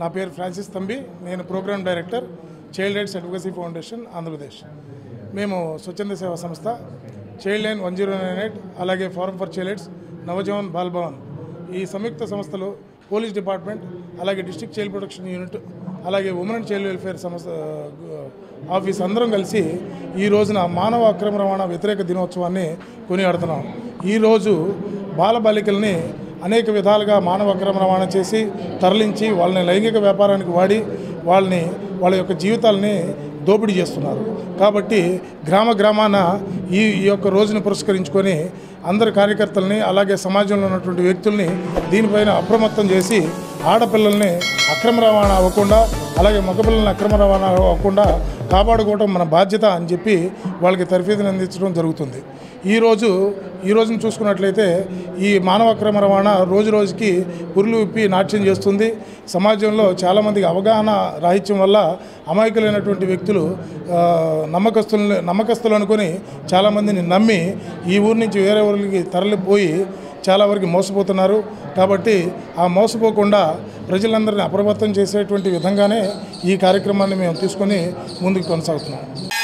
నా పేరు ఫ్రాన్సిస్ తంబి నేను program director child rights advocacy foundation Andhra Pradesh మేము స్వచ్ఛంద సేవా సంస్థ child line one zero nine eight అలాగే forum for child rights Navjawan Bal Bhavan ఈ సంయుక్త సంస్థలు పోలీస్ డిపార్ట్మెంట్ అలాగే డిస్ట్రిక్ట్ చైల్డ్ ప్రొటెక్షన్ యూనిట్ అలాగే ఉమెన్ అండ్ చైల్డ్ వెల్ఫేర్ సంస్థ ఆఫీస్ అందరం కలిసి ఈ రోజున మానవ అక్రమ రవాణా వ్యతిరేక దినోత్సవాన్ని కొనియాడుతున్నాం ఈరోజు బాలబాలికల్ని అనేక విధాలుగా మానవ అక్రమ రవాణా చేసి తరలించి వాళ్ళని లైంగిక వ్యాపారానికి వాడి వాళ్ళని వాళ్ళ యొక్క జీవితాలని దోపిడీ చేస్తున్నారు కాబట్టి గ్రామ గ్రామాన ఈ ఈ యొక్క రోజును పురస్కరించుకొని అందరు కార్యకర్తల్ని అలాగే సమాజంలో ఉన్నటువంటి వ్యక్తుల్ని దీనిపైన అప్రమత్తం చేసి ఆడపిల్లల్ని అక్రమ రవాణా అవ్వకుండా అలాగే మగపిల్లల్ని అక్రమ రవాణా అవ్వకుండా కాపాడుకోవడం మన బాధ్యత అని చెప్పి వాళ్ళకి తర్ఫీదుని అందించడం జరుగుతుంది ఈరోజు ఈ రోజును చూసుకున్నట్లయితే ఈ మానవ అక్రమ రవాణా రోజు రోజుకి పురులు విప్పి నాట్యం చేస్తుంది సమాజంలో చాలామందికి అవగాహన రాహిత్యం వల్ల అమాయకులైనటువంటి వ్యక్తులు ఆ, నమ్మకస్తులు నమ్మకస్తులు అనుకొని చాలామందిని నమ్మి ఈ ఊరి నుంచి వేరే ఊరికి తరలిపోయి చాలా వరకు మోసపోతున్నారు కాబట్టి ఆ మోసపోకుండా ప్రజలందరినీ అప్రమత్తం చేసేటువంటి విధంగానే ఈ కార్యక్రమాన్ని మేము తీసుకొని ముందుకు కొనసాగుతున్నాం